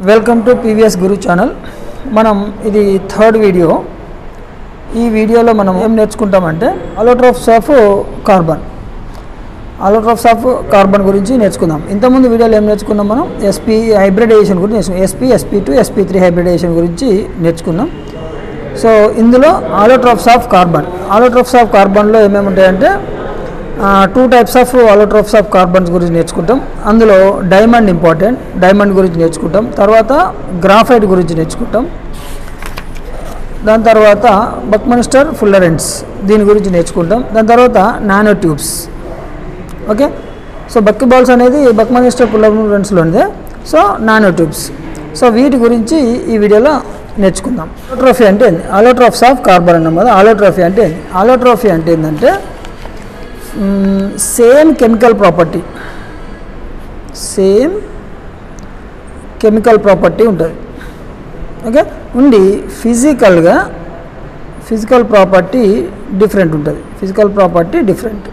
Welcome to PVS Guru channel మనం ఇది third video ఈ వీడియోలో మనం ఏం నేర్చుకుంటామంటే allotropes of carbon allotropes of carbon గురించి నేర్చుకుందాం ఇంతకుముందు వీడియోలో ఏం నేర్చుకున్నాం మనం ఎస్పీ హైబ్రిడైజేషన్ గురించి నేర్చుకున్నాం SP SP two SP three hybridisation గురించి నేర్చుకున్నాం సో ఇందులో allotropes of carbon allotropes of కార్బన్లో ఏమేమి ఉంటాయంటే two types of allotropes of carbons గురించి నేర్చుకుంటాం అందులో డైమండ్ ఇంపార్టెంట్ డైమండ్ గురించి నేర్చుకుంటాం తర్వాత గ్రాఫైట్ గురించి నేర్చుకుంటాం దాని తర్వాత బక్మనిస్టర్ ఫుల్లరెంట్స్ దీని గురించి నేర్చుకుంటాం దాని తర్వాత nano tubes okay so bucky balls అనేది బక్మనిస్టర్ ఫుల్లరెంట్స్లో ఉంది సో నానో ట్యూబ్స్ సో వీటి గురించి ఈ వీడియోలో నేర్చుకుందాం ఆలోట్రోఫీ అంటే ఏంది ఆలోట్రోఫ్స్ ఆఫ్ కార్బన్ అన్నాం కదా ఆలోట్రోఫీ అంటే ఏంది ఆలోట్రోఫీ అంటే ఏంటంటే same chemical property same chemical property ఉంటుంది ఓకే ఉండి ఫిజికల్గా ఫిజికల్ ప్రాపర్టీ డిఫరెంట్ ఉంటుంది physical property different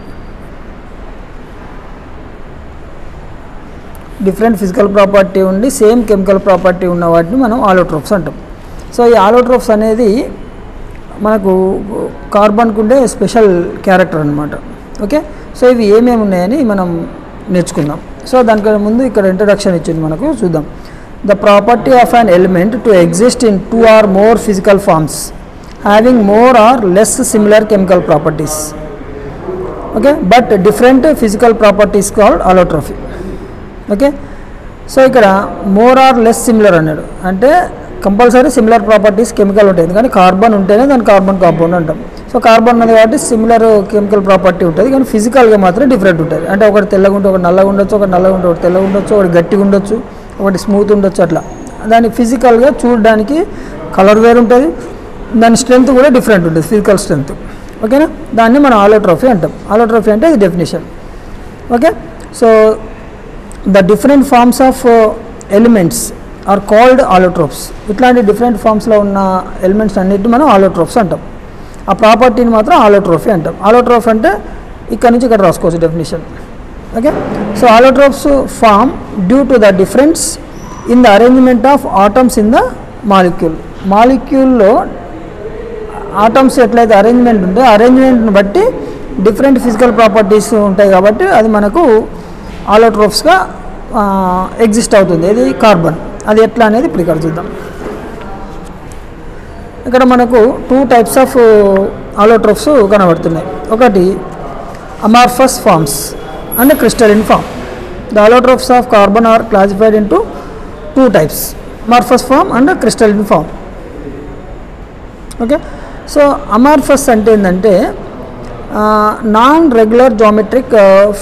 different physical property ఉండి సేమ్ కెమికల్ ప్రాపర్టీ ఉన్న వాటిని మనం ఆలోట్రోప్స్ అంటాం సో ఈ ఆలోట్రోప్స్ అనేది మనకు కార్బన్కు ఉండే స్పెషల్ క్యారెక్టర్ అనమాట ఓకే సో ఇవి ఏమేమి ఉన్నాయని మనం నేర్చుకుందాం సో దానికన్నా ముందు ఇక్కడ ఇంట్రడక్షన్ ఇచ్చింది మనకు చూద్దాం the property of an element to exist in two or more physical forms having more or less similar chemical properties okay but different physical properties called allotropy okay so ఇక్కడ more or less similar అన్నాడు అంటే compulsory similar properties chemical ఉంటాయి ఎందుకంటే carbon ఉంటేనే దాన్ని carbon compound అంటాం so carbon ఉన్నది కాబట్టి సిమిలర్ కెమికల్ ప్రాపర్టీ ఉంటుంది కానీ ఫిజికల్గా మాత్రం డిఫరెంట్ ఉంటుంది అంటే ఒకటి తెల్లగా ఉంటే ఒకటి నల్లగా ఉండొచ్చు ఒకటి నల్లగా ఉంటే ఒకటి తెల్లగా ఉండొచ్చు ఒకటి గట్టిగా ఉండొచ్చు ఒకటి స్మూత్ ఉండొచ్చు అట్లా దాని ఫిజికల్గా చూడడానికి కలర్ వేరు ఉంటుంది దాని స్ట్రెంత్ కూడా డిఫరెంట్ ఉంటుంది ఫిజికల్ స్ట్రెంత్ ఓకేనా దాన్ని మనం ఆలోట్రోఫీ అంటాం ఆలోట్రోఫీ అంటే ఇది definition okay so the different forms of elements are called allotropes ఇట్లాంటి డిఫరెంట్ ఫార్మ్స్లో ఉన్న ఎలిమెంట్స్ అన్నిటిని మనం ఆలోట్రోప్స్ అంటాం ఆ ప్రాపర్టీని మాత్రం ఆలోట్రోఫీ అంటాం ఆలోట్రోఫ్ అంటే ఇక్కడ నుంచి ఇక్కడ రాసుకోవచ్చు definition okay so allotropes form due to the difference in the arrangement of atoms in the molecule మాలిక్యూల్లో ఆటమ్స్ ఎట్లయితే అరేంజ్మెంట్ ఉంటే అరేంజ్మెంట్ని బట్టి డిఫరెంట్ ఫిజికల్ ప్రాపర్టీస్ ఉంటాయి కాబట్టి అది మనకు ఆలోట్రోప్స్గా ఎగ్జిస్ట్ అవుతుంది ఇది కార్బన్ అది ఎట్లా అనేది ఇప్పుడు ఇక్కడ చూద్దాం ఇక్కడ మనకు టూ టైప్స్ ఆఫ్ ఆలోట్రోప్స్ కనబడుతున్నాయి ఒకటి amorphous forms and crystalline form the allotropes of carbon are classified into two types amorphous form and crystalline form okay so amorphous అంటే ఏంటంటే నాన్ రెగ్యులర్ జామెట్రిక్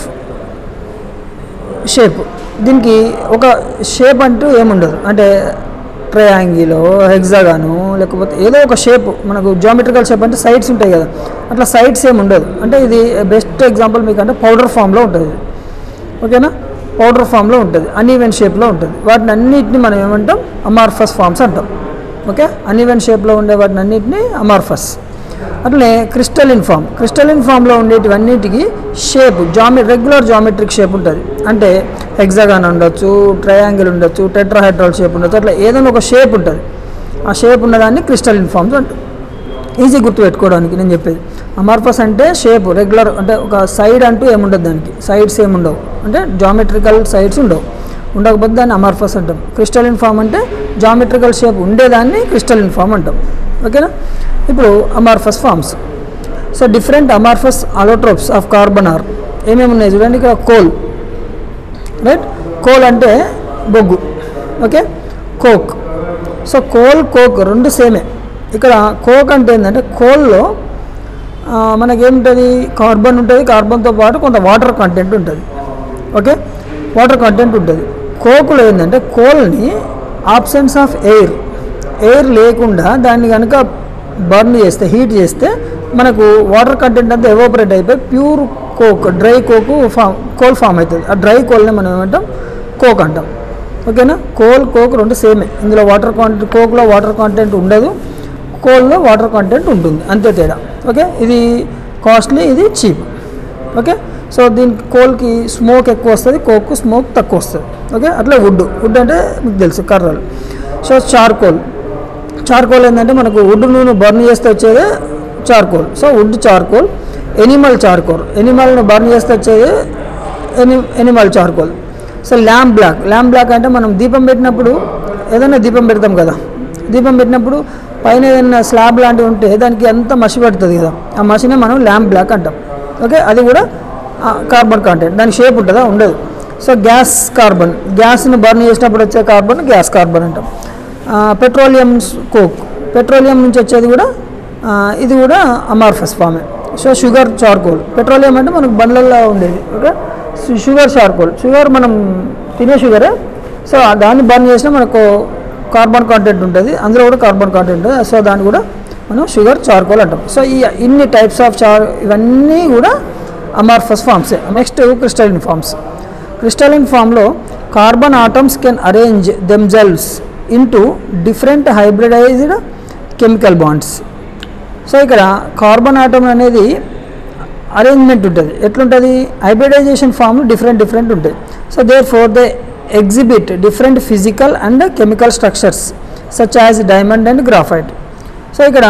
షేప్ దీనికి ఒక షేప్ అంటూ ఏముండదు అంటే triangle హెగ్జాగాను లేకపోతే ఏదో ఒక షేప్ మనకు జామెట్రికల్ షేప్ అంటే సైడ్స్ ఉంటాయి కదా అట్లా సైడ్స్ ఏమి ఉండదు అంటే ఇది బెస్ట్ ఎగ్జాంపుల్ మీకు అంటే పౌడర్ ఫామ్లో ఉంటుంది ఇది. ఓకేనా పౌడర్ ఫామ్లో ఉంటుంది అన్ఈవెన్ షేప్లో ఉంటుంది వాటిని అన్నిటిని మనం ఏమంటాం అమార్ఫస్ ఫామ్స్ అంటాం ఓకే అన్ఈవెన్ షేప్లో ఉండే వాటిని అన్నిటిని అమార్ఫస్ అట్లనే క్రిస్టలిన్ ఫామ్ క్రిస్టలిన్ ఫామ్లో ఉండేటివన్నిటికి షేప్ జామె రెగ్యులర్ జామెట్రిక్ షేప్ ఉంటుంది అంటే హెగ్జాగాన్ ఉండొచ్చు ట్రయాంగిల్ ఉండొచ్చు టెట్రాహైడ్రాల్ షేప్ ఉండొచ్చు అట్లా ఏదైనా ఒక షేప్ ఉంటుంది ఆ షేప్ ఉన్నదాన్ని క్రిస్టలిన్ ఫామ్స్ అంటారు ఈజీ గుర్తుపెట్టుకోవడానికి నేను చెప్పేది అమార్ఫస్ అంటే షేప్ రెగ్యులర్ అంటే ఒక సైడ్ అంటూ ఏముండదు దానికి సైడ్స్ ఏముండవు అంటే జామెట్రికల్ సైడ్స్ ఉండవు ఉండకపోతే దాన్ని అమార్ఫస్ అంటాం క్రిస్టలిన్ ఫామ్ అంటే జామెట్రికల్ షేప్ ఉండేదాన్ని క్రిస్టలిన్ ఫామ్ అంటాం ఓకేనా ఇప్పుడు amorphous forms so different amorphous allotropes of carbon are ఏమేమి ఉన్నాయి చూడండి ఇక్కడ కోల్ రైట్ కోల్ అంటే బొగ్గు okay coke so coal coke రెండు సేమే ఇక్కడ కోక్ అంటే ఏంటంటే కోల్లో మనకేముంటుంది కార్బన్ ఉంటుంది కార్బన్తో పాటు కొంత వాటర్ కంటెంట్ ఉంటుంది ఓకే వాటర్ కంటెంట్ ఉంటుంది కోకులో ఏంటంటే కోల్ని ఆబ్సెన్స్ ఆఫ్ ఎయిర్ ఎయిర్ లేకుండా దాన్ని కనుక బర్న్ చేస్తే హీట్ చేస్తే మనకు వాటర్ కంటెంట్ అంతా ఎవాపరేట్ అయిపోయి pure coke dry coke form coal form అవుతుంది ఆ డ్రై కోల్ని మనం ఏమంటాం కోక్ అంటాం ఓకేనా కోల్ కోక్ రెండు సేమే ఇందులో వాటర్ కాంటెంట్ కోక్లో వాటర్ కాంటెంట్ ఉండదు కోల్లో వాటర్ కంటెంట్ ఉంటుంది అంతే తేడా ఓకే ఇది కాస్ట్లీ ఇది చీప్ ఓకే సో దీనికి కోల్కి స్మోక్ ఎక్కువ వస్తుంది కోక్కు స్మోక్ తక్కువ వస్తుంది ఓకే అట్లా వుడ్ వుడ్ అంటే మీకు తెలుసు కర్రలు సో చార్కోల్ చార్కోల్ ఏంటంటే మనకు వుడ్ నూనె బర్న్ చేస్తే వచ్చేదే charcoal so wood charcoal animal charcoal ఎనిమల్ని బర్న్ చేస్తే వచ్చేది ఎని animal charcoal so lamp black lamp black అంటే మనం దీపం పెట్టినప్పుడు ఏదైనా దీపం పెడతాం కదా దీపం పెట్టినప్పుడు పైన ఏదైనా స్లాబ్ లాంటివి ఉంటే దానికి అంత మసి పడుతుంది కదా ఆ మసినే మనం ల్యాంప్ బ్లాక్ అంటాం ఓకే అది కూడా కార్బన్ కాంటెంట్ దాని షేప్ ఉంటుందా ఉండదు సో గ్యాస్ కార్బన్ గ్యాస్ని బర్న్ చేసినప్పుడు వచ్చే కార్బన్ గ్యాస్ కార్బన్ అంటాం పెట్రోలియం కోక్ పెట్రోలియం నుంచి వచ్చేది కూడా ఆ, ఇది కూడా అమార్ఫస్ ఫామే సో షుగర్ చార్కోల్ పెట్రోలియం అంటే మనకు బండ్లల్లో ఉండేది ఓకే షు- షుగర్ చార్కోల్ షుగర్ మనం తినే షుగరే సో ఆ దాన్ని బర్న్ చేసినా మనకు కార్బన్ కాంటెంట్ ఉంటుంది అందులో కూడా కార్బన్ కాంటెంట్ ఉంటుంది సో దాన్ని కూడా మనం షుగర్ చార్కోల్ అంటాం సో ఈ ఇన్ని టైప్స్ ఆఫ్ చార్ ఇవన్నీ కూడా అమార్ఫస్ ఫామ్సే నెక్స్ట్ క్రిస్టలిన్ ఫామ్స్ క్రిస్టలిన్ ఫామ్లో carbon atoms can arrange themselves into different hybridised chemical bonds so ఇక్కడ కార్బన్ ఆటమ్ అనేది అరేంజ్మెంట్ ఉంటుంది ఎట్లుంటుంది హైబ్రిడైజేషన్ ఫామ్ డిఫరెంట్ డిఫరెంట్ ఉంటాయి so therefore they exhibit different physical and chemical structures such as diamond and graphite so ఇక్కడ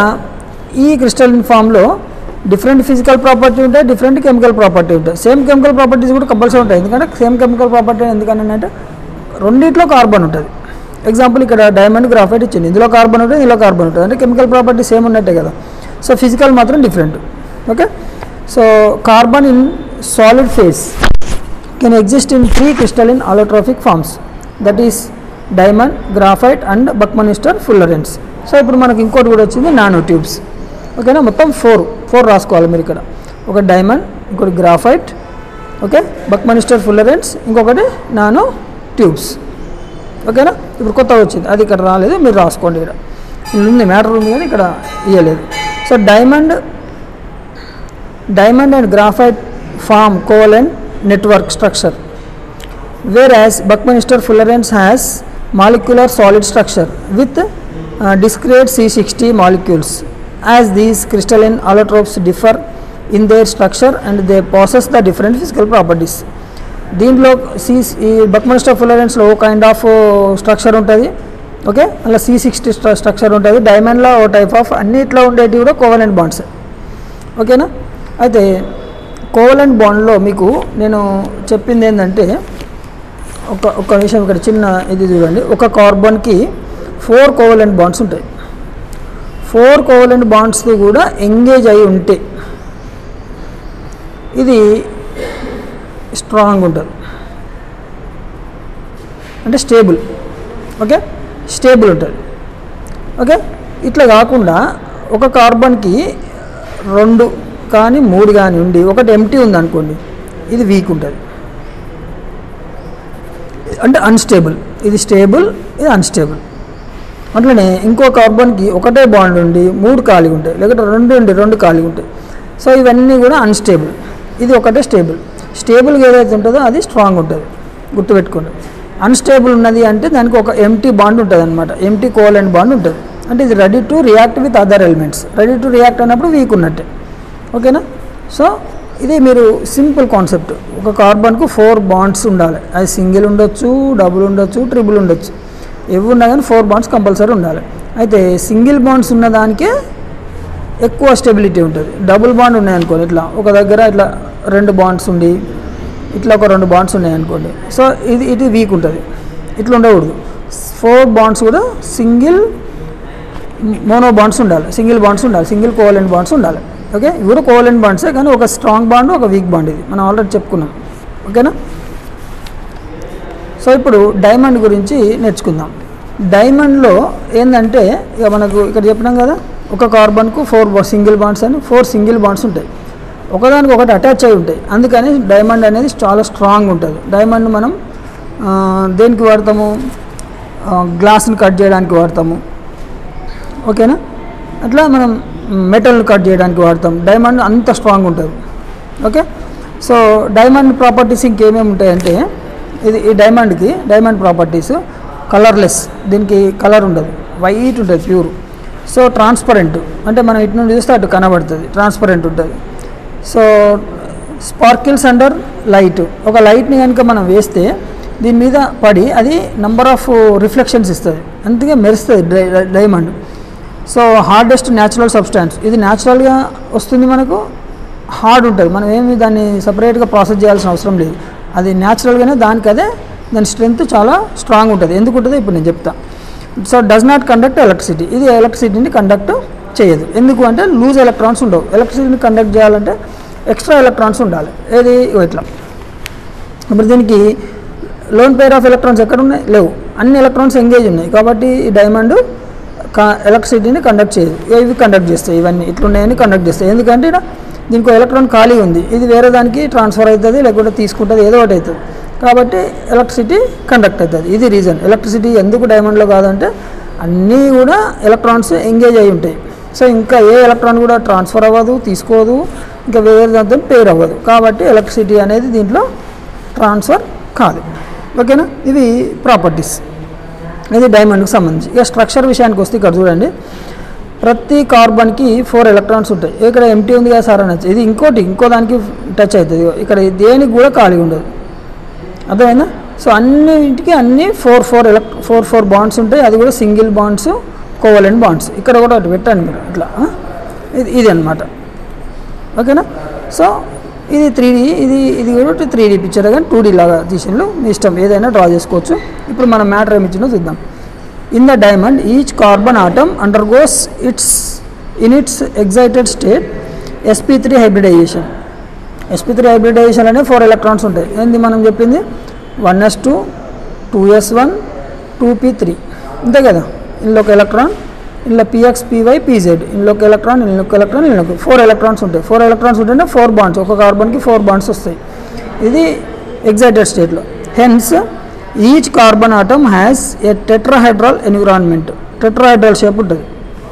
ఈ crystalline ఫామ్లో different physical property ఉంటాయి different chemical property ఉంటాయి సేమ్ కెమికల్ ప్రాపర్టీస్ కూడా compulsory ఉంటాయి ఎందుకంటే same chemical property ఎందుకని అంటే రెండిట్లో కార్బన్ ఉంటుంది ఎగ్జాంపుల్ ఇక్కడ డైమండ్ గ్రాఫైట్ ఇచ్చింది ఇందులో కార్బన్ ఉంటుంది ఇందులో కార్బన్ ఉంటుంది అంటే కెమికల్ ప్రాపర్టీ సేమ్ ఉన్నట్టే కదా సో ఫిజికల్ మాత్రం different okay so carbon in solid phase can exist in three crystalline allotropic forms that is diamond graphite and buckminster fullerenes so ఇప్పుడు మనకి ఇంకోటి కూడా వచ్చింది నానో ట్యూబ్స్ ఓకేనా మొత్తం ఫోర్ ఫోర్ రాసుకోవాలి మీరు ఇక్కడ ఒక డైమండ్ ఇంకోటి గ్రాఫైట్ ఓకే బక్మనిస్టర్ ఫుల్లరెన్స్ ఇంకొకటి నానో ట్యూబ్స్ ఓకేనా ఇప్పుడు కొత్తగా వచ్చింది అది ఇక్కడ రాలేదు మీరు రాసుకోండి ఇక్కడ ఇక్కడ ఉంది మ్యాటర్ ఉంది కానీ ఇక్కడ ఇవ్వలేదు so diamond diamond and graphite form covalent network structure whereas buckminster fullerene has molecular solid structure with uh, discrete c60 molecules as these crystalline allotropes differ in their structure and they possess the different physical properties దీంట్లో C ఈ buckminster ఫుల్లరెన్స్లో ఓ kind of structure ఉంటుంది okay అలా C sixty structure ఉంటుంది డైమండ్లో ఓ type of అన్నిట్లో ఉండేటివి కూడా కోవలెంట్ బాండ్స్ ఓకేనా అయితే కోవలెంట్ బాండ్లో మీకు నేను చెప్పింది ఏంటంటే ఒక ఒక విషయం ఇక్కడ చిన్న ఇది చూడండి ఒక కార్బన్కి ఫోర్ కోవలెంట్ బాండ్స్ ఉంటాయి ఫోర్ కోవలెంట్ బాండ్స్ కూడా ఎంగేజ్ అయి ఉంటే ఇది స్ట్రాంగ్ ఉంటుంది అంటే స్టేబుల్ ఓకే స్టేబుల్ ఉంటుంది ఓకే ఇట్లా కాకుండా ఒక కార్బన్కి రెండు కానీ మూడు కానీ ఉండి ఒకటి ఎంటీ ఉంది అనుకోండి ఇది వీక్ ఉంటుంది అంటే అన్స్టేబుల్ ఇది స్టేబుల్ ఇది అన్స్టేబుల్ అట్లనే ఇంకో కార్బన్కి ఒకటే బాండ్ ఉండి మూడు ఖాళీ ఉంటాయి లేకపోతే రెండు ఉండి రెండు ఖాళీ ఉంటాయి సో ఇవన్నీ కూడా అన్స్టేబుల్ ఇది ఒకటే స్టేబుల్ స్టేబుల్గా ఏదైతే ఉంటుందో అది స్ట్రాంగ్ ఉంటుంది గుర్తుపెట్టుకోండి అన్స్టేబుల్ ఉన్నది అంటే దానికి ఒక ఎంటీ బాండ్ ఉంటుంది అనమాట ఎంటీ కోవలెంట్ బాండ్ ఉంటుంది అంటే ఇది ready to react with other elements ready to react అయినప్పుడు వీక్ ఉన్నట్టే ఓకేనా సో ఇది మీరు సింపుల్ కాన్సెప్ట్ ఒక కార్బన్కు ఫోర్ బాండ్స్ ఉండాలి అది సింగిల్ ఉండొచ్చు డబుల్ ఉండొచ్చు ట్రిపుల్ ఉండొచ్చు ఎవి ఉన్నా కానీ ఫోర్ బాండ్స్ కంపల్సరీ ఉండాలి అయితే సింగిల్ బాండ్స్ ఉన్న దానికే ఎక్కువ స్టెబిలిటీ ఉంటుంది డబుల్ బాండ్ ఉన్నాయనుకోండి ఇట్లా ఒక దగ్గర ఇట్లా రెండు బాండ్స్ ఉండి ఇట్లా ఒక రెండు బాండ్స్ ఉన్నాయనుకోండి సో ఇది ఇది వీక్ ఉంటుంది ఇట్లా ఉండకూడదు ఫోర్ బాండ్స్ కూడా సింగిల్ మోనో బాండ్స్ ఉండాలి సింగిల్ బాండ్స్ ఉండాలి సింగిల్ కోవలెంట్ బాండ్స్ ఉండాలి ఓకే ఇవి కూడా కోవలెంట్ బాండ్సే కానీ ఒక స్ట్రాంగ్ బాండ్ ఒక వీక్ బాండ్ ఇది మనం ఆల్రెడీ చెప్పుకున్నాం ఓకేనా సో ఇప్పుడు డైమండ్ గురించి నేర్చుకుందాం డైమండ్లో ఏంటంటే ఇక మనకు ఇక్కడ చెప్పినాం కదా ఒక కార్బన్కు ఫోర్ సింగిల్ బాండ్స్ అని ఫోర్ సింగిల్ బాండ్స్ ఉంటాయి ఒకదానికి ఒకటి అటాచ్ అయి ఉంటాయి అందుకని డైమండ్ అనేది చాలా స్ట్రాంగ్ ఉంటుంది డైమండ్ మనం ఆ, దేనికి వాడతాము గ్లాస్ని కట్ చేయడానికి వాడతాము ఓకేనా అట్లా మనం మెటల్ కట్ చేయడానికి వాడతాం డైమండ్ అంత స్ట్రాంగ్ ఉంటుంది ఓకే సో డైమండ్ ప్రాపర్టీస్ ఇంకేమేమి ఉంటాయంటే ఇది ఈ డైమండ్కి డైమండ్ ప్రాపర్టీస్ కలర్లెస్ దీనికి కలర్ ఉండదు వైట్ ఉంటుంది ప్యూర్ సో ట్రాన్స్పరెంట్ అంటే మనం ఇటు నుండి చూస్తే అటు కనబడుతుంది ట్రాన్స్పరెంట్ ఉంటుంది సో స్పార్కిల్స్ అండర్ లైట్ ఒక లైట్ని కనుక మనం వేస్తే దీని మీద పడి అది నంబర్ ఆఫ్ రిఫ్లెక్షన్స్ ఇస్తుంది అందుకే మెరుస్తుంది డై diamond so hardest natural substance ఇది న్యాచురల్గా వస్తుంది మనకు హార్డ్ ఉంటుంది మనం ఏమి దాన్ని సపరేట్గా ప్రాసెస్ చేయాల్సిన అవసరం లేదు అది న్యాచురల్గానే దానికి అదే దాని స్ట్రెంగ్త్ చాలా స్ట్రాంగ్ ఉంటుంది ఎందుకు ఉంటుందో ఇప్పుడు నేను చెప్తా so does not conduct electricity ఇది ఎలక్ట్రిసిటీని కండక్ట్ చేయదు ఎందుకు అంటే లూజ్ ఎలక్ట్రాన్స్ ఉండవు ఎలక్ట్రిసిటీని కండక్ట్ చేయాలంటే ఎక్స్ట్రా ఎలక్ట్రాన్స్ ఉండాలి ఏది ఇగో ఇట్లా ఇప్పుడు దీనికి లోన్ పేర్ ఆఫ్ ఎలక్ట్రాన్స్ ఎక్కడ ఉన్నాయి లేవు అన్ని ఎలక్ట్రాన్స్ ఎంగేజ్ ఉన్నాయి కాబట్టి ఈ డైమండ్ ఎలక్ట్రిసిటీని కండక్ట్ చేయదు ఇవి కండక్ట్ చేస్తాయి ఇవన్నీ ఇట్లున్నాయని కండక్ట్ చేస్తాయి ఎందుకంటే ఇక్కడ దీనికి ఎలక్ట్రాన్ ఖాళీ ఉంది ఇది వేరే దానికి ట్రాన్స్ఫర్ అవుతుంది లేకుంటే తీసుకుంటుంది ఏదో ఒకటి అవుతుంది కాబట్టి ఎలక్ట్రిసిటీ కండక్ట్ అవుతుంది ఇది రీజన్ ఎలక్ట్రిసిటీ ఎందుకు డైమండ్లో కాదంటే అన్నీ కూడా ఎలక్ట్రాన్స్ ఎంగేజ్ అయి ఉంటాయి సో ఇంకా ఏ ఎలక్ట్రాన్ కూడా ట్రాన్స్ఫర్ అవ్వదు తీసుకోదు ఇంకా వేరే దాంతో పేర్ అవ్వదు కాబట్టి ఎలక్ట్రిసిటీ అనేది దీంట్లో ట్రాన్స్ఫర్ కాదు ఓకేనా ఇవి ప్రాపర్టీస్ ఇది డైమండ్కి సంబంధించి ఇక స్ట్రక్చర్ విషయానికి వస్తే ఇక్కడ చూడండి ప్రతి కార్బన్కి ఫోర్ ఎలక్ట్రాన్స్ ఉంటాయి ఇక్కడ ఎంటీ ఉంది కదా సార్ అనొచ్చు ఇది ఇంకోటి ఇంకో దానికి టచ్ అవుతుంది ఇక్కడ దేనికి కూడా ఖాళీ ఉండదు అర్థమైందా సో అన్నింటికి అన్ని ఫోర్ ఫోర్ ఎలక్ట్ ఫోర్ ఫోర్ బాండ్స్ ఉంటాయి అది కూడా సింగిల్ బాండ్స్ కోవలెంట్ బాండ్స్ ఇక్కడ కూడా ఒకటి పెట్టండి మీరు ఇట్లా ఆ? ఇది ఇది అనమాట ఓకేనా సో ఇది త్రీ డీ ఇది ఇది కూడా త్రీ డీ పిక్చర్ కానీ టూ డీ లాగా తీసిండ్రు మీ ఇష్టం ఏదైనా డ్రా చేసుకోవచ్చు ఇప్పుడు మనం మ్యాటర్ ఏమి ఇచ్చిందో చూద్దాం in the diamond each carbon atom undergoes its in its excited state sp three hybridisation sp three hybridisation అనే ఫోర్ ఎలక్ట్రాన్స్ ఉంటాయి ఏంది మనం చెప్పింది one s two two s one two p three అంతే కదా ఇందులో ఒక ఎలక్ట్రాన్ ఇందులో పిఎక్స్ పీవై పీజెడ్ ఇందులో ఒక ఎలక్ట్రాన్ ఇందులో ఒక ఎలక్ట్రాన్ ఇందులో ఒక ఫోర్ ఎలక్ట్రాన్స్ ఉంటాయి ఫోర్ ఎలక్ట్రాన్స్ ఉంటేనే ఫోర్ బాండ్స్ ఒక కార్బన్కి ఫోర్ బాండ్స్ వస్తాయి ఇది ఎగ్జైటెడ్ స్టేట్లో hence each carbon atom has a tetrahedral environment tetrahedral shape ఉంటుంది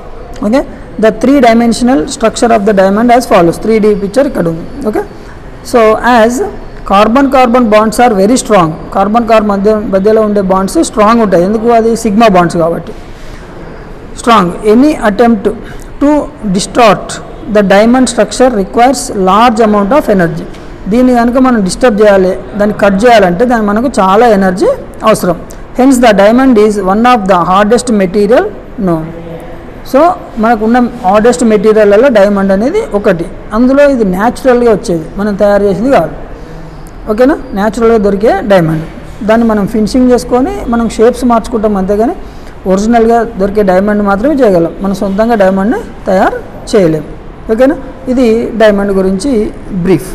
okay the three dimensional structure of the diamond as follows three D picture ఇక్కడ ఉంది okay so as carbon carbon bonds are very strong carbon carbon మధ్య మధ్యలో ఉండే bonds strong ఉంటాయి ఎందుకు అది sigma bonds కాబట్టి strong any attempt to distort the diamond structure requires large amount of energy దీన్ని కనుక మనం డిస్టర్బ్ చేయాలి దాన్ని కట్ చేయాలంటే దాని మనకు చాలా ఎనర్జీ అవసరం hence the diamond is one of the hardest material no so మనకు ఉన్న హార్డెస్ట్ మెటీరియల్లో డైమండ్ అనేది ఒకటి అందులో ఇది న్యాచురల్గా వచ్చేది మనం తయారు చేసింది కాదు ఓకేనా న్యాచురల్గా దొరికే డైమండ్ దాన్ని మనం ఫినిషింగ్ చేసుకొని మనం షేప్స్ మార్చుకుంటాం అంతేగాని ఒరిజినల్గా దొరికే డైమండ్ మాత్రమే చేయగలం మనం సొంతంగా డైమండ్ని తయారు చేయలేం ఓకేనా ఇది డైమండ్ గురించి brief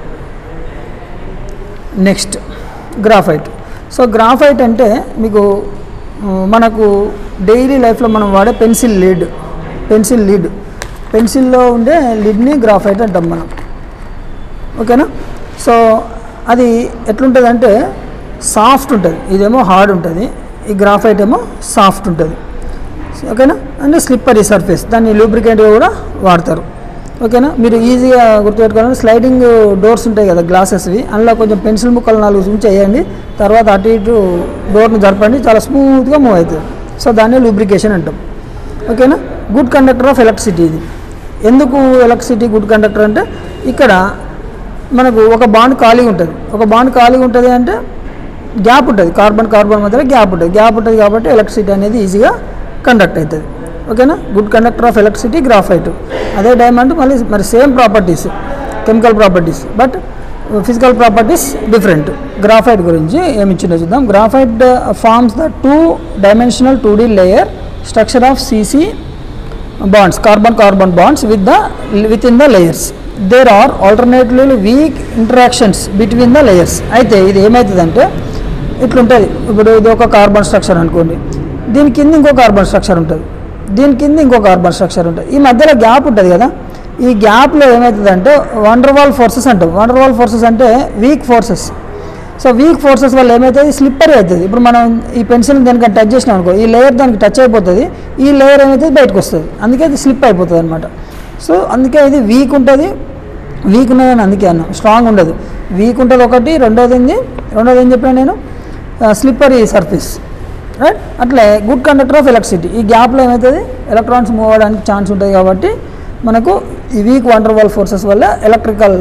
next graphite so graphite అంటే మీకు ఆ, మనకు డైలీ లైఫ్లో మనం వాడే పెన్సిల్ లీడ్ పెన్సిల్ లీడ్ పెన్సిల్లో ఉండే లిడ్ని గ్రాఫైట్ అంటాం మనం ఓకేనా సో అది ఎట్లుంటుందంటే సాఫ్ట్ ఉంటుంది ఇదేమో హార్డ్ ఉంటుంది ఈ గ్రాఫైట్ ఏమో సాఫ్ట్ ఉంటుంది ఓకేనా అంటే స్లిప్పరీ సర్ఫేస్ దాన్ని లూబ్రికెంట్గా కూడా వాడతారు ఓకేనా మీరు ఈజీగా గుర్తుపెట్టుకోవాలంటే స్లైడింగ్ డోర్స్ ఉంటాయి కదా గ్లాసెస్వి అందులో కొంచెం పెన్సిల్ ముక్కలు నాలుగు ఉంచి వేయండి తర్వాత అటు ఇటు డోర్ని జరపండి చాలా స్మూత్గా మూవ్ అవుతుంది సో దాన్ని లూబ్రికేషన్ అంటాం ఓకేనా గుడ్ కండక్టర్ ఆఫ్ ఎలక్ట్రిసిటీ ఇది ఎందుకు ఎలక్ట్రిసిటీ గుడ్ కండక్టర్ అంటే ఇక్కడ మనకు ఒక బాండ్ ఖాళీ ఉంటుంది ఒక బాండ్ ఖాళీ ఉంటుంది అంటే గ్యాప్ ఉంటుంది కార్బన్ కార్బన్ మధ్యలో గ్యాప్ ఉంటుంది గ్యాప్ ఉంటుంది కాబట్టి ఎలక్ట్రిసిటీ అనేది ఈజీగా కండక్ట్ అవుతుంది ఓకేనా good conductor of electricity graphite అదే డైమండ్ మళ్ళీ మరి same properties chemical properties but physical properties different graphite గురించి ఏమి ఇచ్చిందో చూద్దాం graphite forms the two dimensional two D layer structure of CC bonds carbon carbon bonds with the with in the layers there are alternatively weak interactions between the layers అయితే ఇది ఏమవుతుందంటే ఇట్లుంటుంది ఇప్పుడు ఇది ఒక కార్బన్ స్ట్రక్చర్ అనుకోండి దీని కింద ఇంకో కార్బన్ స్ట్రక్చర్ ఉంటుంది దీని కింద ఇంకో కార్బన్ స్ట్రక్చర్ ఉంటుంది ఈ మధ్యలో గ్యాప్ ఉంటుంది కదా ఈ గ్యాప్లో ఏమవుతుందంటే వండర్వాల్ ఫోర్సెస్ అంటాం వండర్వాల్ ఫోర్సెస్ అంటే weak forces so weak forces వల్ల ఏమవుతుంది స్లిప్పరీ అవుతుంది ఇప్పుడు మనం ఈ పెన్సిల్ దానికి టచ్ చేసినాం అనుకో ఈ లేయర్ దానికి టచ్ అయిపోతుంది ఈ లేయర్ ఏమవుతుంది బయటకు వస్తుంది అందుకే అది స్లిప్ అయిపోతుంది అనమాట సో అందుకే ఇది వీక్ ఉంటుంది వీక్ ఉన్నదని అందుకే అన్నాం స్ట్రాంగ్ ఉండదు వీక్ ఉంటుంది ఒకటి రెండోది ఏంది రెండోది ఏం చెప్పాను నేను స్లిప్పరీ సర్ఫేస్ రైట్ అట్లే గుడ్ కండక్టర్ ఆఫ్ ఎలక్ట్రిసిటీ ఈ గ్యాప్లో ఏమవుతుంది ఎలక్ట్రాన్స్ మూవ్ అవ్వడానికి ఛాన్స్ ఉంటుంది కాబట్టి మనకు ఈ వీక్ వండర్ వాల్ ఫోర్సెస్ వల్ల ఎలక్ట్రికల్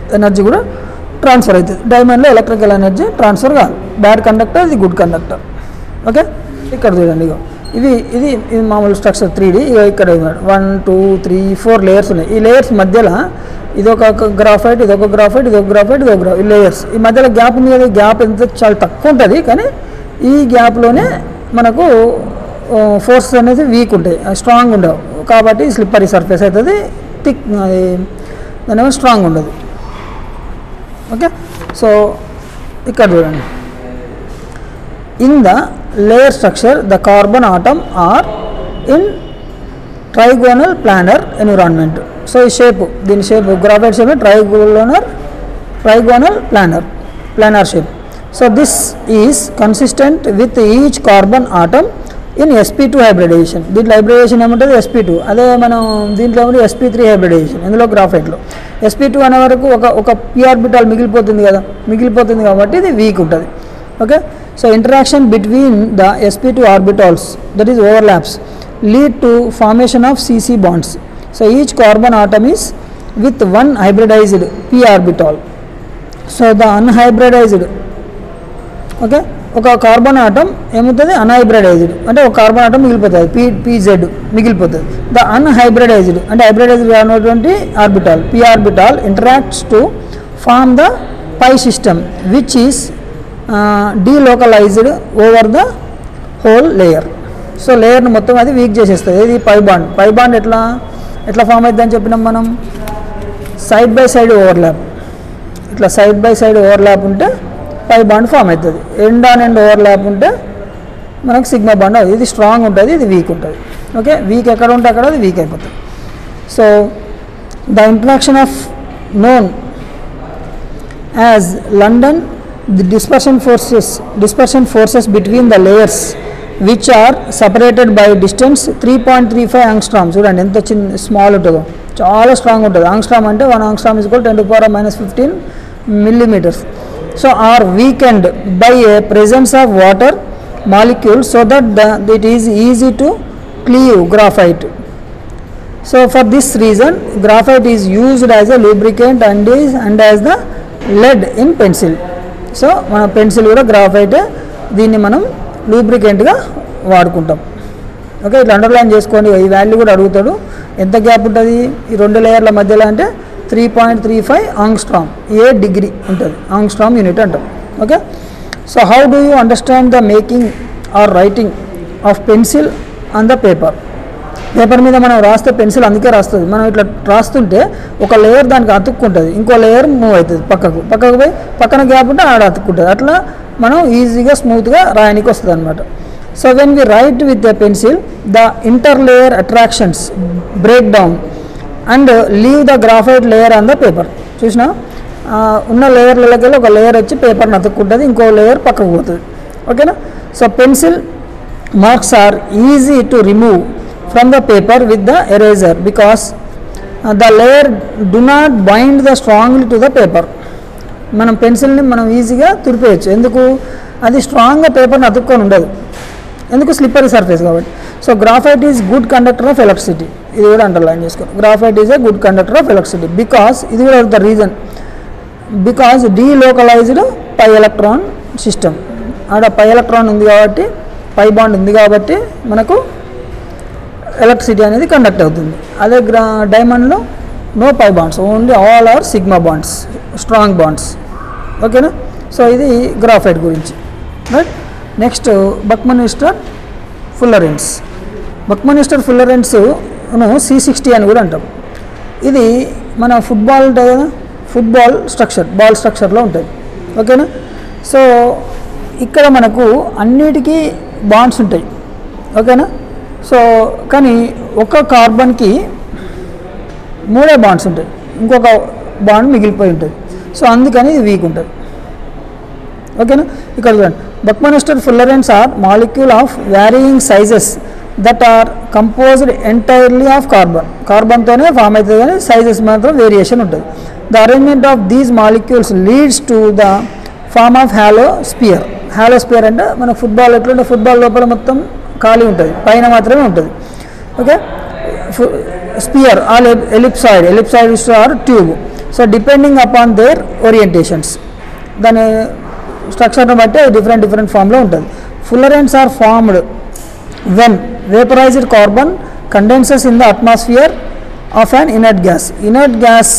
ఎనర్జీ కూడా ట్రాన్స్ఫర్ అవుతుంది డైమండ్లో ఎలక్ట్రికల్ ఎనర్జీ ట్రాన్స్ఫర్ కాదు బ్యాడ్ కండక్టర్ ఇది గుడ్ కండక్టర్ ఓకే ఇక్కడ చూడండి ఇగో ఇవి ఇది ఇది మామూలు స్ట్రక్చర్ త్రీ డి ఇక ఇక్కడ one two three four layers ఉన్నాయి ఈ లేయర్స్ మధ్యలో ఇది ఒక గ్రాఫైట్ ఇది ఒక గ్రాఫైట్ ఇది ఒక గ్రాఫైట్ ఇది ఒక గ్రా లేయర్స్ ఈ మధ్యలో గ్యాప్ ఉంది కదా గ్యాప్ ఎంత చాలా తక్కువ ఉంటుంది కానీ ఈ గ్యాప్లోనే మనకు ఫోర్స్ అనేది వీక్ ఉంటాయి స్ట్రాంగ్ ఉండవు కాబట్టి స్లిప్పరీ సర్ఫేస్ అవుతుంది థిక్ అది దాని స్ట్రాంగ్ ఉండదు ఓకే సో ఇక్కడ చూడండి in the layer structure the carbon atom are in trigonal planar environment so ఈ షేప్ దీని shape graphite shape trigonal trigonal planar planar shape so this is consistent with each carbon atom in sp two hybridisation దీంట్లో hybridisation ఏముంటుంది sp two అదే మనం దీంట్లో ఏముంటుంది SP three hybridisation ఇందులో గ్రాఫైట్లో SP two అనే వరకు ఒక ఒక పి ఆర్బిటాల్ మిగిలిపోతుంది కదా మిగిలిపోతుంది కాబట్టి ఇది వీక్ ఉంటుంది okay so interaction between the sp two orbitals that is overlaps lead to formation of CC bonds so each carbon atom is with one hybridised p orbital so the unhybridised okay ఒక carbon atom ఏమవుతుంది unhybridised అంటే ఒక carbon atom మిగిలిపోతుంది p pz మిగిలిపోతుంది the unhybridised అంటే hybridised కానటువంటి orbital p orbital interacts to form the pi system which is delocalised over the whole layer so లేయర్ని మొత్తం అది వీక్ చేసేస్తుంది ఇది పై బాండ్ పై బాండ్ ఎట్లా ఎట్లా ఫామ్ అవుతుంది అని చెప్పినాం మనం సైడ్ బై సైడ్ ఓవర్లాప్ ఇట్లా సైడ్ బై సైడ్ ఓవర్లాప్ ఉంటే పై బాండ్ ఫామ్ అవుతుంది ఎండ్ ఆన్ ఎండ్ ఓవర్లాప్ ఉంటే మనకు సిగ్మా బాండ్ అవుతుంది ఇది స్ట్రాంగ్ ఉంటుంది ఇది వీక్ ఉంటుంది ఓకే వీక్ ఎక్కడ ఉంటే అక్కడ అది వీక్ అయిపోతుంది so the interaction of known as London the dispersion forces dispersion forces between the layers which are separated by distance three point three five angstrom చూడండి ఎంత చిన్న స్మాల్ ఉంటుందో చాలా స్ట్రాంగ్ ఉంటుంది ఆంగ్స్ట్రామ్ అంటే వన్ ఆంగ్స్ట్రామ్ ఇస్ కూడా ten to power minus fifteen millimetres so are weakened by a presence of water molecule so that the it is easy to cleave graphite so for this reason graphite is used as a lubricant and is and as the lead in pencil so మన pencil కూడా graphite దీన్ని మనం లూబ్రికెంట్గా వాడుకుంటాం okay ఇట్లా underline చేసుకోండి ఈ value కూడా అడుగుతాడు ఎంత గ్యాప్ ఉంటుంది ఈ రెండు లేయర్ల మధ్యలో అంటే three point three five angstrom ఏ డిగ్రీ ఉంటుంది ఆంగ్స్ట్రామ్ యూనిట్ అంటాం okay so how do you understand the making or writing of pencil on the paper paper మీద మనం రాస్తే పెన్సిల్ అందుకే రాస్తుంది మనం ఇట్లా రాస్తుంటే ఒక లేయర్ దానికి అతుక్కుంటుంది ఇంకో లేయర్ మూవ్ అవుతుంది పక్కకు పక్కకు పోయి పక్కన గ్యాప్ ఉంటే ఆడ అతుక్కుంటుంది అట్లా మనం ఈజీగా స్మూత్గా రాయడానికి వస్తుంది అనమాట so when we write with the pencil the inter layer attractions break down and leave the graphite layer on the paper చూసినా ఆ, ఉన్న లేయర్లకి వెళ్ళి ఒక లేయర్ వచ్చి పేపర్ని అతుక్కుంటుంది ఇంకో లేయర్ పక్కకు పోతుంది ఓకేనా so pencil marks are easy to remove from the paper with the eraser because the layer do not bind the strongly to the paper మనం పెన్సిల్ని మనం ఈజీగా తుడిపేయచ్చు ఎందుకు అది స్ట్రాంగ్గా పేపర్ని అతుక్కొని ఉండదు ఎందుకు స్లిప్పరీ సర్ఫేస్ కాబట్టి so graphite is good conductor of electricity ఇది కూడా అండర్లైన్ చేసుకోండి graphite is a good conductor of electricity because ఇది కూడా the reason because delocalised pi electron system ఆడ పై ఎలక్ట్రాన్ ఉంది కాబట్టి పై బాండ్ ఉంది కాబట్టి మనకు ఎలక్ట్రిసిటీ అనేది కండక్ట్ అవుతుంది అదే గ్రా డైమండ్లో no pi bonds only all are sigma bonds strong bonds ఓకేనా సో ఇది గ్రాఫైట్ గురించి right next buckminsterfullerenes buckminsterfullerenes C sixty అని కూడా అంటాం ఇది మన ఫుట్బాల్ ఉంటుంది కదా ఫుట్బాల్ స్ట్రక్చర్ బాల్ స్ట్రక్చర్లో ఉంటుంది ఓకేనా సో ఇక్కడ మనకు అన్నిటికీ బాండ్స్ ఉంటాయి ఓకేనా సో కానీ ఒక కార్బన్కి మూడే బాండ్స్ ఉంటాయి ఇంకొక బాండ్ మిగిలిపోయి ఉంటుంది సో అందుకని ఇది వీక్ ఉంటుంది ఓకేనా ఇక్కడ చూడండి buckminsterfullerenes are molecule of varying sizes that are composed entirely of carbon కార్బన్తోనే ఫామ్ అవుతుంది కానీ సైజెస్ మాత్రం వేరియేషన్ ఉంటుంది the arrangement of these molecules leads to the form of hollow sphere hollow sphere అంటే మన ఫుట్బాల్ ఎట్లుంటే football లోపల మొత్తం ఖాళీ ఉంటుంది పైన మాత్రమే ఉంటుంది okay sphere or ellipsoid ellipsoid or tube so depending upon their orientations దాని స్ట్రక్చర్ని బట్టి డిఫరెంట్ డిఫరెంట్ ఫామ్లో ఉంటుంది fullerenes are formed when vaporised carbon condenses in the atmosphere of an inert gas inert gas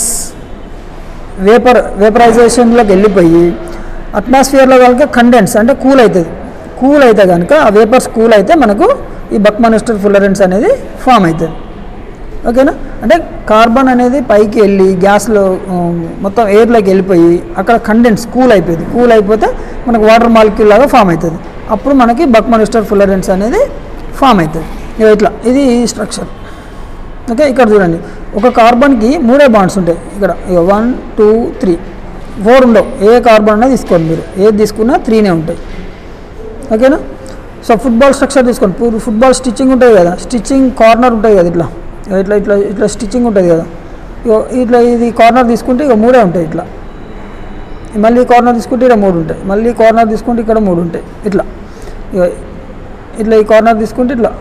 vapour వేపరైజేషన్లోకి వెళ్ళిపోయి అట్మాస్ఫియర్లో కనుక condense అంటే కూల్ అవుతుంది కూల్ అయితే కనుక ఆ వేపర్స్ కూల్ అయితే మనకు ఈ బక్మానిస్టర్ ఫుల్లరెన్స్ అనేది ఫామ్ అవుతుంది ఓకేనా అంటే కార్బన్ అనేది పైకి వెళ్ళి గ్యాస్లో ఉమ్, మొత్తం ఎయిర్లోకి వెళ్ళిపోయి అక్కడ కండెన్స్ కూల్ అయిపోయింది కూల్ అయిపోతే మనకు వాటర్ మాలిక్యూల్ లాగా ఫామ్ అవుతుంది అప్పుడు మనకి బక్మానిస్టర్ ఫుల్లరెన్స్ అనేది ఫామ్ అవుతుంది ఇక ఇట్లా ఇది స్ట్రక్చర్ ఓకే ఇక్కడ చూడండి ఒక కార్బన్కి మూడే బాండ్స్ ఉంటాయి ఇక్కడ ఇక వన్ టూ త్రీ ఫోర్ ఉండవు ఏ కార్బన్ అన్నా తీసుకోండి మీరు ఏది తీసుకున్నా త్రీనే ఉంటాయి ఓకేనా సో ఫుట్బాల్ స్ట్రక్చర్ తీసుకోండి పూ- ఫుట్బాల్ స్టిచ్చింగ్ ఉంటుంది కదా స్టిచ్చింగ్ కార్నర్ ఉంటుంది కదా ఇట్లా ఇట్లా ఇట్లా ఇట్లా స్టిచ్చింగ్ ఉంటుంది కదా ఇగో ఇట్లా ఇది కార్నర్ తీసుకుంటే ఇక మూడే ఉంటాయి ఇట్లా మళ్ళీ కార్నర్ తీసుకుంటే ఇక్కడ మూడు ఉంటాయి మళ్ళీ కార్నర్ తీసుకుంటే ఇక్కడ మూడు ఉంటాయి ఇట్లా ఇగో ఇట్లా ఈ కార్నర్ తీసుకుంటే ఇట్లా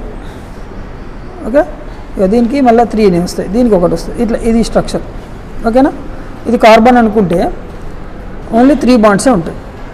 ఓకే ఇక దీనికి మళ్ళీ త్రీనే వస్తాయి దీనికి ఒకటి వస్తుంది ఇట్లా ఇది స్ట్రక్చర్ ఓకేనా ఇది కార్బన్ అనుకుంటే ఓన్లీ త్రీ బాండ్సే ఉంటాయి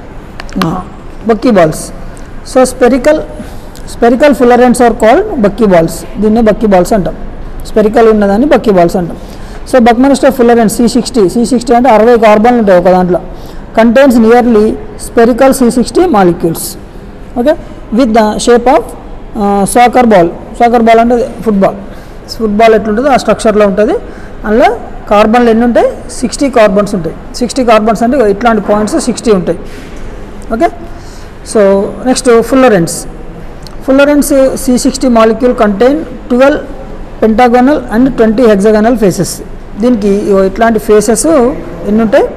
bucky balls so spherical spherical fullerenes are called bucky balls దీన్ని బక్కీ బాల్స్ అంటాం స్పెరికల్ ఉన్నదాన్ని బక్కీ బాల్స్ అంటాం so buckminsterfullerene C sixty C sixty అంటే అరవై కార్బన్లు ఉంటాయి ఒక దాంట్లో contains nearly spherical C sixty molecules okay with the shape of soccer ball soccer ball అంటే ఫుట్బాల్ ఫుట్బాల్ ఎట్లుంటుందో ఆ స్ట్రక్చర్లో ఉంటుంది అందులో కార్బన్లు ఎన్ని ఉంటాయి సిక్స్టీ కార్బన్స్ ఉంటాయి సిక్స్టీ కార్బన్స్ అంటే ఇట్లాంటి పాయింట్స్ సిక్స్టీ ఉంటాయి okay so next fullerenes fullerenes C sixty molecule contain twelve pentagonal and twenty hexagonal faces దీనికి ఇగో ఇట్లాంటి ఫేసెస్ ఎన్ని ఉంటాయి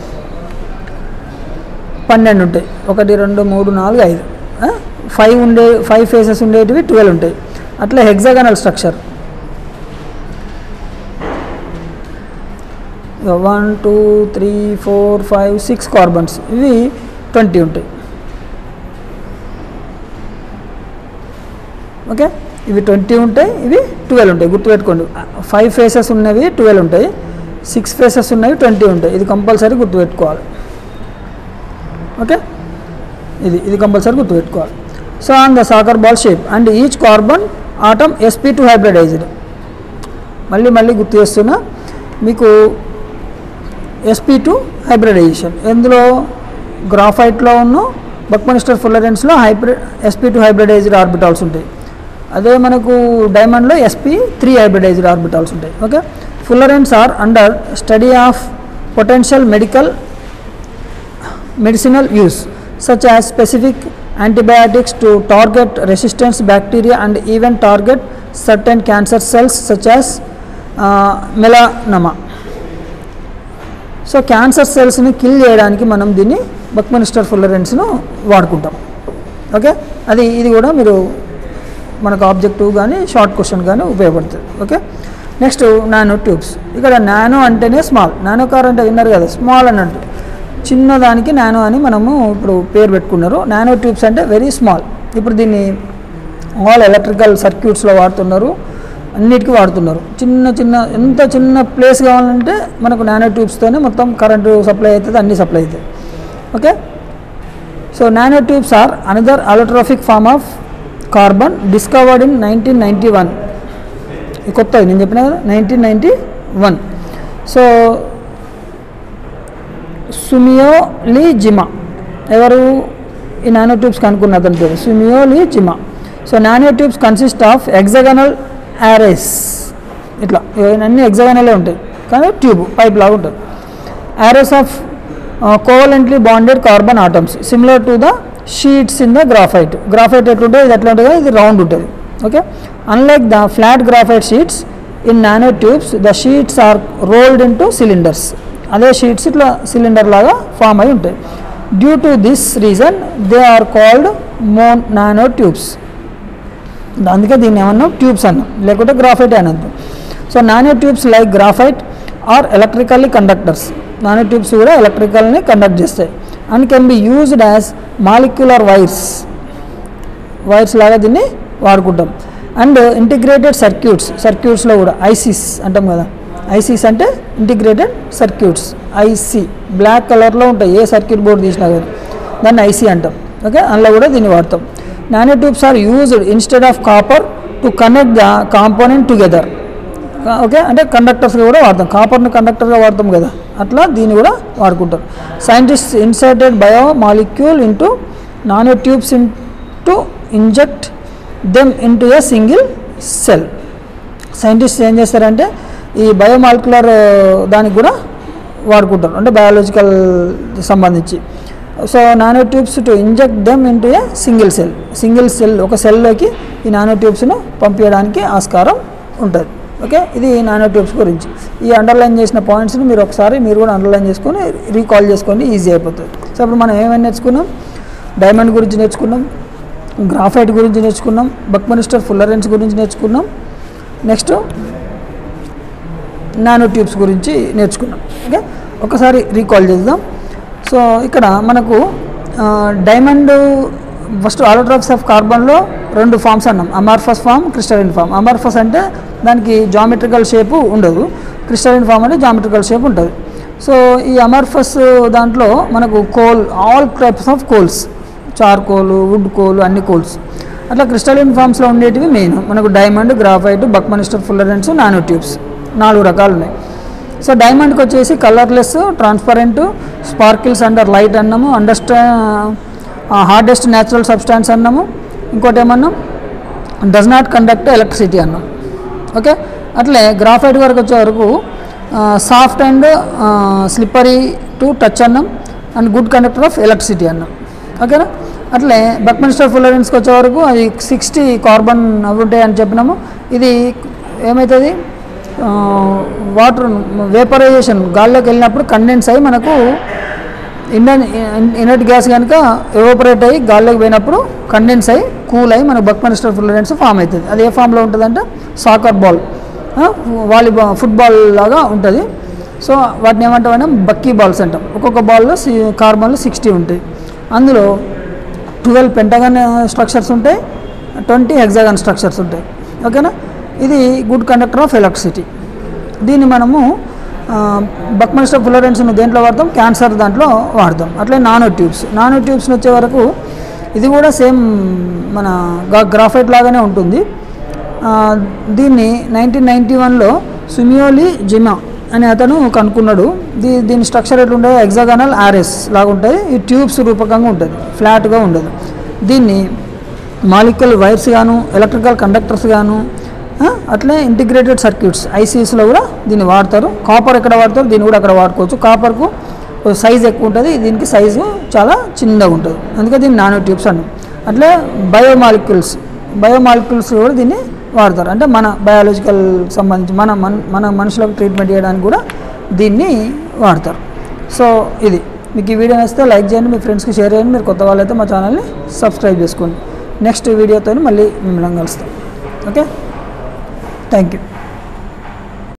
పన్నెండు ఉంటాయి ఒకటి రెండు మూడు నాలుగు ఐదు ఫైవ్ ఉండే ఫైవ్ ఫేసెస్ ఉండేటివి ట్వెల్వ్ ఉంటాయి అట్లా hexagonal structure one two three four five six carbons ఇవి ట్వంటీ ఉంటాయి ఓకే ఇవి ట్వంటీ ఉంటాయి ఇవి ట్వెల్వ్ ఉంటాయి గుర్తుపెట్టుకోండి ఫైవ్ ఫేసెస్ ఉన్నవి ట్వెల్వ్ ఉంటాయి సిక్స్ ఫేసెస్ ఉన్నవి ట్వంటీ ఉంటాయి ఇది కంపల్సరీ గుర్తుపెట్టుకోవాలి ఓకే ఇది ఇది కంపల్సరీ గుర్తుపెట్టుకోవాలి so on the soccer ball shape and each carbon atom sp two hybridised మళ్ళీ మళ్ళీ గుర్తు చేస్తున్నా మీకు ఎస్పీ టు హైబ్రిడైజేషన్ ఎందులో గ్రాఫైట్లో ఉన్న బక్మనిస్టర్ ఫుల్లరెన్స్లో hybrid sp two hybridised orbitals ఉంటాయి అదే మనకు డైమండ్లో ఎస్పీ త్రీ హైబ్రిడైజ్డ్ ఆర్బిటాల్స్ ఉంటాయి okay fullerenes are under study of potential medical medicinal use such as specific antibiotics to target resistance bacteria and even target certain cancer cells such as uh, melanoma so cancer సెల్స్ని kill చేయడానికి మనం దీన్ని బక్మనిస్టర్ ఫుల్లరెన్స్ను వాడుకుంటాం okay అది ఇది కూడా మీరు మనకు ఆబ్జెక్టివ్ కానీ షార్ట్ క్వశ్చన్ కానీ ఉపయోగపడుతుంది ఓకే నెక్స్ట్ నానో ట్యూబ్స్ ఇక్కడ నానో అంటేనే స్మాల్ నానో కార్ అంటే విన్నారు కదా స్మాల్ అన్నట్టు చిన్నదానికి నానో అని మనము ఇప్పుడు పేరు పెట్టుకున్నారు నానో ట్యూబ్స్ అంటే వెరీ స్మాల్ ఇప్పుడు దీన్ని ఆల్ ఎలక్ట్రికల్ సర్క్యూట్స్లో వాడుతున్నారు అన్నిటికీ వాడుతున్నారు చిన్న చిన్న ఎంత చిన్న ప్లేస్ కావాలంటే మనకు నానో ట్యూబ్స్తోనే మొత్తం కరెంటు సప్లై అవుతుంది అన్ని సప్లై అవుతాయి okay so nano tubes are another allotropic form of carbon discovered in nineteen ninety one కొత్తది నేను చెప్పిన కదా nineteen ninety one so Sumio Iijima ఎవరు ఈ నానో ట్యూబ్స్ కనుక్కున్న అతని పేరు Sumio Iijima so nano nanotubes consist of hexagonal arrays ఇట్లా ఇవన్నీ ఎగ్జగనలే ఉంటాయి కానీ ట్యూబ్ పైప్ లాగా ఉంటుంది arrays of covalently bonded carbon atoms similar to the sheets in the graphite graphite ఎట్లుంటుంది ఇది ఎట్లా ఉంటుంది ఇది రౌండ్ ఉంటుంది okay unlike the flat graphite sheets in nano tubes the sheets are rolled into cylinders అదే sheets ఇట్లా cylinder లాగా form అయి ఉంటాయి due to this reason they are called మోన్ నానో ట్యూబ్స్ అందుకే దీన్ని ఏమన్నా ట్యూబ్స్ అన్నాం లేకుంటే గ్రాఫైట్ అని అంటాం so nano tubes like graphite are electrically conductors nano tubes కూడా ఎలక్ట్రికల్ని కండక్ట్ చేస్తాయి and can be used as molecular wires wires లాగా దీన్ని వాడుకుంటాం అండ్ ఇంటిగ్రేటెడ్ సర్క్యూట్స్ సర్క్యూట్స్లో కూడా ఐసిస్ అంటాం కదా ఐసీస్ అంటే ఇంటిగ్రేటెడ్ సర్క్యూట్స్ ఐసీ బ్లాక్ కలర్లో ఉంటాయి ఏ సర్క్యూట్ బోర్డ్ తీసినా కానీ దాన్ని ఐసీ అంటాం ఓకే అందులో కూడా దీన్ని వాడతాం nano tubes are used instead of copper to connect the component together okay అంటే కండక్టర్స్గా కూడా వాడతాం కాపర్ని కండక్టర్గా వాడతాం కదా అట్లా దీన్ని కూడా వాడుకుంటాం scientist inserted bio molecule into nano tubes in to inject them into a single cell scientist ఏం చేస్తారంటే ఈ బయోమాలిక్యులర్ దానికి కూడా వాడుకుంటారు అంటే బయాలజికల్ సంబంధించి so nano tubes to inject them into a single cell single cell ఒక సెల్లోకి ఈ నానో ట్యూబ్స్ను పంపించడానికి ఆస్కారం ఉంటుంది ఓకే ఇది నానో ట్యూబ్స్ గురించి ఈ అండర్లైన్ చేసిన పాయింట్స్ని మీరు ఒకసారి మీరు కూడా అండర్లైన్ చేసుకొని రీకాల్ చేసుకోండి ఈజీ అయిపోతుంది సో ఇప్పుడు మనం ఏమేమి నేర్చుకున్నాం డైమండ్ గురించి నేర్చుకున్నాం గ్రాఫైట్ గురించి నేర్చుకున్నాం బక్మనిస్టర్ ఫుల్లరెన్స్ గురించి నేర్చుకున్నాం నెక్స్ట్ నానో ట్యూబ్స్ గురించి నేర్చుకున్నాం ఓకే ఒకసారి రీకాల్ చేద్దాం సో ఇక్కడ మనకు డైమండ్ ఫస్ట్ ఆలోట్రాప్స్ ఆఫ్ కార్బన్లో రెండు ఫామ్స్ అన్నాం amorphous form crystalline form amorphous అంటే దానికి జామెట్రికల్ షేపు ఉండదు క్రిస్టలిన్ ఫామ్ అంటే జామెట్రికల్ షేప్ ఉంటుంది సో ఈ అమార్ఫస్ దాంట్లో మనకు coal all types of coals charcoal wood coal అన్ని కోల్స్ అట్లా క్రిస్టలిన్ ఫామ్స్లో ఉండేటివి మెయిన్ మనకు diamond graphite buckminsterfullerenes nano tubes నాలుగు రకాలు ఉన్నాయి సో డైమండ్కి వచ్చేసి colourless transparent sparkles under light అన్నాము అండర్స్టా హార్డెస్ట్ న్యాచురల్ సబ్స్టాన్స్ అన్నాము ఇంకోటి ఏమన్నాం డస్ నాట్ కండక్ట్ ఎలక్ట్రిసిటీ అన్నాం ఓకే అట్లే గ్రాఫైట్ వరకు వచ్చే వరకు soft and slippery to touch అన్నాం and good conductor of electricity అన్నాం ఓకేనా అట్లే బక్మినిస్టర్ ఫుల్లరెన్స్కి వచ్చే వరకు అది సిక్స్టీ కార్బన్ అవి ఉంటాయి అని చెప్పినాము ఇది ఏమవుతుంది వాటర్ వేపరైజేషన్ గాల్లోకి వెళ్ళినప్పుడు కండెన్స్ అయ్యి మనకు ఇండియన్ ఇనర్ట్ గ్యాస్ కనుక ఎవాపరేట్ అయ్యి గాల్లోకి పోయినప్పుడు కండెన్స్ అయ్యి కూల్ అయ్యి మనకు బక్మనిస్టర్ ఫుల్లరెన్స్ ఫామ్ అవుతుంది అది ఏ ఫామ్లో ఉంటుందంటే సాకర్ బాల్ వాలీబాల్ ఫుట్బాల్ లాగా ఉంటుంది సో వాటిని ఏమంటామంటే బక్కీ బాల్స్ అంటాం ఒక్కొక్క బాల్లో సి కార్బన్లు సిక్స్టీ ఉంటాయి అందులో ట్వెల్వ్ పెంటగన్ స్ట్రక్చర్స్ ఉంటాయి ట్వంటీ హెక్సాగన్ స్ట్రక్చర్స్ ఉంటాయి ఓకేనా ఇది గుడ్ కండక్టర్ ఆఫ్ ఎలక్ట్రిసిటీ దీన్ని మనము బక్మనిస్టర్ ఫులరెన్స్ను దేంట్లో వాడతాం క్యాన్సర్ దాంట్లో వాడతాం అట్లే నానో ట్యూబ్స్ నానో ట్యూబ్స్ని వచ్చే వరకు ఇది కూడా సేమ్ మన గ్రాఫైట్ లాగానే ఉంటుంది ఆ, దీన్ని నైన్టీన్ నైంటీ వన్లో సుమియోలి జిమా అని అతను కనుక్కున్నాడు దీ దీని స్ట్రక్చర్ ఎట్లుంటే ఎగ్జాగనల్ ఆర్ఎస్ లాగా ఉంటుంది ఈ ట్యూబ్స్ రూపకంగా ఉంటుంది ఫ్లాట్గా ఉండదు దీన్ని మాలిక్యుల్ వైర్స్ గాను ఎలక్ట్రికల్ కండక్టర్స్ గాను ఆ, అట్లే ఇంటిగ్రేటెడ్ సర్క్యూట్స్ ఐసీఎస్లో కూడా దీన్ని వాడతారు కాపర్ ఎక్కడ వాడతారు దీన్ని కూడా అక్కడ వాడుకోవచ్చు కాపర్కు సైజ్ ఎక్కువ ఉంటుంది దీనికి సైజు చాలా చిన్నగా ఉంటుంది అందుకే దీన్ని నానో ట్యూబ్స్ అన్నాం అట్లే బయోమాలిక్యూల్స్ బయోమాలిక్యూల్స్ కూడా దీన్ని వాడతారు అంటే మన బయాలజికల్ సంబంధించి మన మన మన మనుషులకు ట్రీట్మెంట్ చేయడానికి కూడా దీన్ని వాడతారు సో ఇది మీకు ఈ వీడియో నచ్చితే లైక్ చేయండి మీ ఫ్రెండ్స్కి షేర్ చేయండి మీరు కొత్త వాళ్ళైతే మా ఛానల్ని సబ్స్క్రైబ్ చేసుకోండి నెక్స్ట్ వీడియోతో మళ్ళీ మిమ్మల్ని కలుస్తాం ఓకే థ్యాంక్ యూ